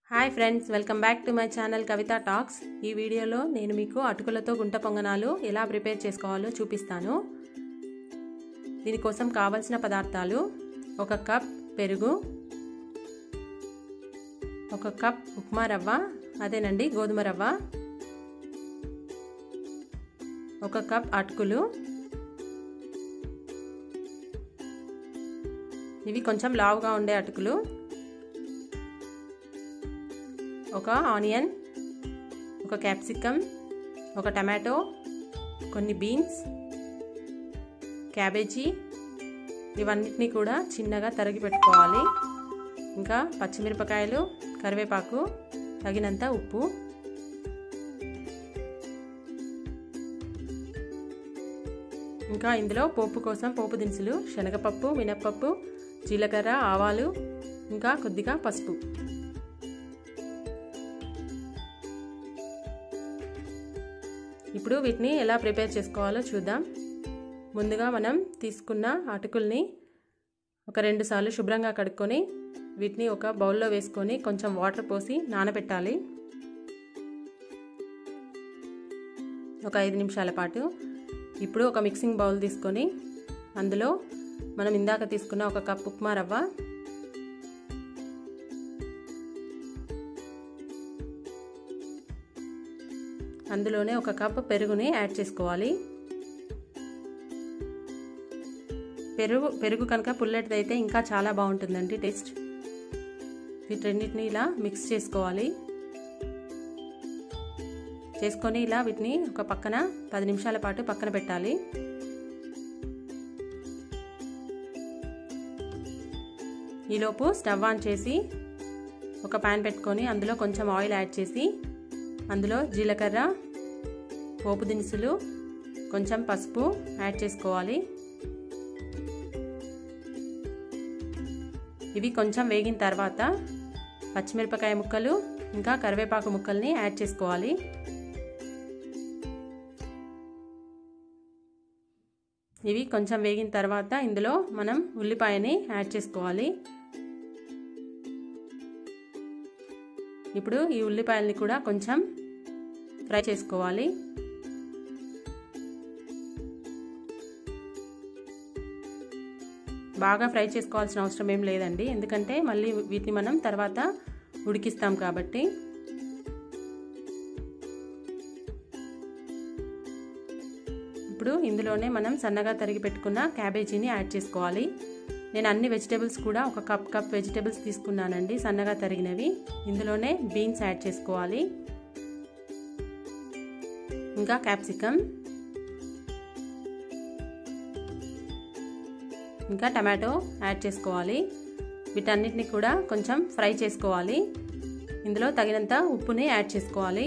hi friends welcome back to my channel Kavitha talks ఈ వీడియోలో నేను మీకు అటుకులతో గుంట పొంగనాలు ఎలా ప్రిపేర్ చేసుకోవాలో చూపిస్తాను దీనికోసం కావలసిన పదార్థాలు ఒక కప్ పెరుగు ఒక కప్ ఉప్మా రవ్వ అదేనండి గోధుమ రవ్వ ఒక కప్ అటుకులు ఇవి కొంచెం లావుగా ఉండే అటుకులు ఒక ఆనియన్ ఒక క్యాప్సికమ్ ఒక టమాటో కొన్ని బీన్స్ క్యాబేజీ ఇవన్నిటినీ కూడా చిన్నగా తరిగి పెట్టుకోవాలి ఇంకా పచ్చిమిరపకాయలు కరివేపాకు తగినంత ఉప్పు ఇంకా ఇందులో పోపు కోసం పోపు దినుసులు శనగపప్పు మినప్పప్పు జీలకర్ర ఆవాలు ఇంకా కొద్దిగా పసుపు ఇప్పుడు వీటిని ఎలా ప్రిపేర్ చేసుకోవాలో చూద్దాం ముందుగా మనం తీసుకున్న అటుకుల్ని ఒక రెండు సార్లు శుభ్రంగా కడుక్కొని వీటిని ఒక బౌల్లో వేసుకొని కొంచెం వాటర్ పోసి నానబెట్టాలి ఒక ఐదు నిమిషాల పాటు ఇప్పుడు ఒక మిక్సింగ్ బౌల్ తీసుకొని అందులో మనం ఇందాక తీసుకున్న ఒక కప్ ఉప్మా రవ్వ అందులోనే ఒక కప్ పెరుగుని యాడ్ చేసుకోవాలి పెరుగు పెరుగు కనుక పుల్లటిది అయితే ఇంకా చాలా బాగుంటుందండి టేస్ట్ వీటన్నిటిని ఇలా మిక్స్ చేసుకోవాలి చేసుకొని ఇలా వీటిని ఒక పక్కన పది నిమిషాల పాటు పక్కన పెట్టాలి ఈలోపు స్టవ్ ఆన్ చేసి ఒక ప్యాన్ పెట్టుకొని అందులో కొంచెం ఆయిల్ యాడ్ చేసి అందులో జీలకర్ర పోపు దినుసులు కొంచెం పసుపు యాడ్ చేసుకోవాలి ఇవి కొంచెం వేగిన తర్వాత పచ్చిమిరపకాయ ముక్కలు ఇంకా కరివేపాకు ముక్కల్ని యాడ్ చేసుకోవాలి ఇవి కొంచెం వేగిన తర్వాత ఇందులో మనం ఉల్లిపాయని యాడ్ చేసుకోవాలి ఇప్పుడు ఈ ఉల్లిపాయల్ని కూడా కొంచెం ఫ్రై చేసుకోవాలి బాగా ఫ్రై చేసుకోవాల్సిన అవసరం ఏం లేదండి ఎందుకంటే మళ్ళీ వీటిని మనం తర్వాత ఉడికిస్తాం కాబట్టి ఇప్పుడు ఇందులోనే మనం సన్నగా తరిగి పెట్టుకున్న క్యాబేజీని యాడ్ చేసుకోవాలి నేను అన్ని వెజిటేబుల్స్ కూడా ఒక కప్ కప్ వెజిటేబుల్స్ తీసుకున్నానండి సన్నగా తరిగినవి ఇందులోనే బీన్స్ యాడ్ చేసుకోవాలి ఇంకా క్యాప్సికమ్ ఇంకా టమాటో యాడ్ చేసుకోవాలి వీటన్నిటిని కూడా కొంచెం ఫ్రై చేసుకోవాలి ఇందులో తగినంత ఉప్పుని యాడ్ చేసుకోవాలి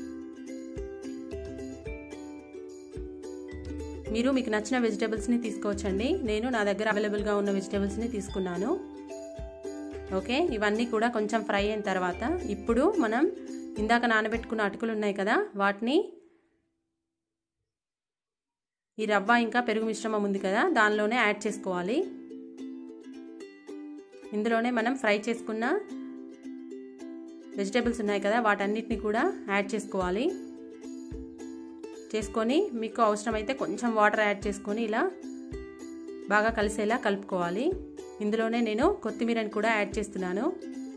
మీరు మీకు నచ్చిన వెజిటేబుల్స్ని తీసుకోవచ్చండి నేను నా దగ్గర అవైలబుల్గా ఉన్న వెజిటేబుల్స్ని తీసుకున్నాను ఓకే ఇవన్నీ కూడా కొంచెం ఫ్రై అయిన తర్వాత ఇప్పుడు మనం ఇందాక నానబెట్టుకున్న అటుకులు ఉన్నాయి కదా వాటిని ఈ రవ్వ ఇంకా పెరుగు మిశ్రమం ఉంది కదా దానిలోనే యాడ్ చేసుకోవాలి ఇందులోనే మనం ఫ్రై చేసుకున్న వెజిటేబుల్స్ ఉన్నాయి కదా వాటన్నిటిని కూడా యాడ్ చేసుకోవాలి చేసుకొని మీకు అవసరమైతే కొంచెం వాటర్ యాడ్ చేసుకొని ఇలా బాగా కలిసేలా కలుపుకోవాలి ఇందులోనే నేను కొత్తిమీరని కూడా యాడ్ చేస్తున్నాను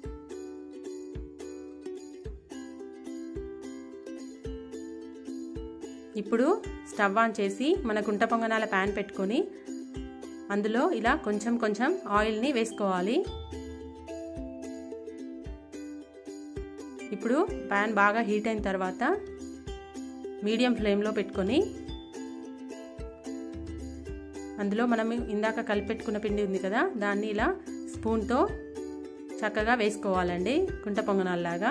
ఇప్పుడు స్టవ్ ఆన్ చేసి మన గుంట పొంగనాల ప్యాన్ పెట్టుకొని అందులో ఇలా కొంచెం కొంచెం ఆయిల్ని వేసుకోవాలి ఇప్పుడు ప్యాన్ బాగా హీట్ అయిన తర్వాత మీడియం ఫ్లేమ్లో పెట్టుకొని అందులో మనం ఇందాక కలిపెట్టుకున్న పిండి ఉంది కదా దాన్ని ఇలా స్పూన్తో చక్కగా వేసుకోవాలండి కుంట పొంగనాల్లాగా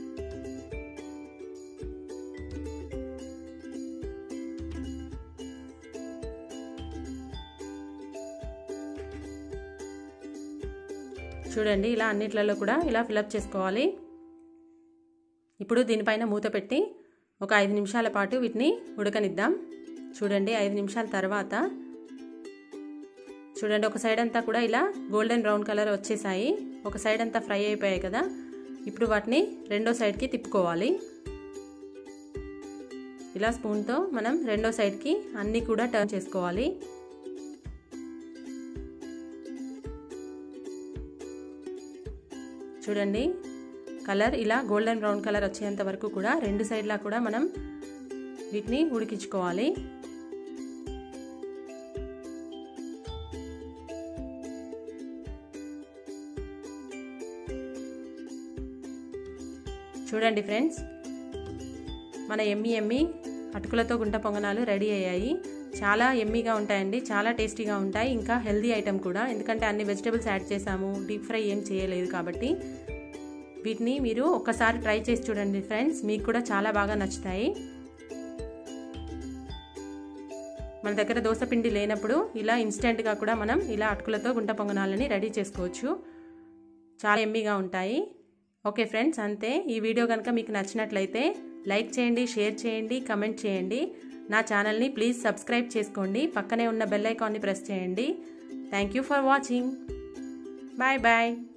చూడండి ఇలా అన్నిట్లలో కూడా ఇలా ఫిలప్ చేసుకోవాలి ఇప్పుడు దీనిపైన మూత పెట్టి ఒక ఐదు నిమిషాల పాటు వీటిని ఉడకనిద్దాం చూడండి ఐదు నిమిషాల తర్వాత చూడండి ఒక సైడ్ అంతా కూడా ఇలా గోల్డెన్ బ్రౌన్ కలర్ వచ్చేసాయి ఒక సైడ్ అంతా ఫ్రై అయిపోయాయి కదా ఇప్పుడు వాటిని రెండో సైడ్కి తిప్పుకోవాలి ఇలా స్పూన్తో మనం రెండో సైడ్కి అన్నీ కూడా టర్న్ చేసుకోవాలి చూడండి కలర్ ఇలా గోల్డెన్ బ్రౌన్ కలర్ వచ్చేంత వరకు కూడా రెండు సైడ్లా కూడా మనం వీటిని ఉడికించుకోవాలి చూడండి ఫ్రెండ్స్ మన ఎమ్మి ఎమ్మి అటుకులతో గుంట పొంగనాలు రెడీ అయ్యాయి చాలా ఎమ్మీగా ఉంటాయండి చాలా టేస్టీగా ఉంటాయి ఇంకా హెల్దీ ఐటెం కూడా ఎందుకంటే అన్ని వెజిటేబుల్స్ యాడ్ చేసాము డీప్ ఫ్రై ఏం చేయలేదు కాబట్టి వీటిని మీరు ఒక్కసారి ట్రై చేసి చూడండి ఫ్రెండ్స్ మీకు కూడా చాలా బాగా నచ్చుతాయి మన దగ్గర దోశ పిండి లేనప్పుడు ఇలా ఇన్స్టెంట్గా కూడా మనం ఇలా అటుకులతో గుంట పొంగనాలని రెడీ చేసుకోవచ్చు చాలా ఎమ్మీగా ఉంటాయి ఓకే ఫ్రెండ్స్ అంతే ఈ వీడియో కనుక మీకు నచ్చినట్లయితే లైక్ చేయండి షేర్ చేయండి కమెంట్ చేయండి నా ఛానల్ని ప్లీజ్ సబ్స్క్రైబ్ చేసుకోండి పక్కనే ఉన్న బెల్ ఐకాన్ని ప్రెస్ చేయండి thank you for watching bye bye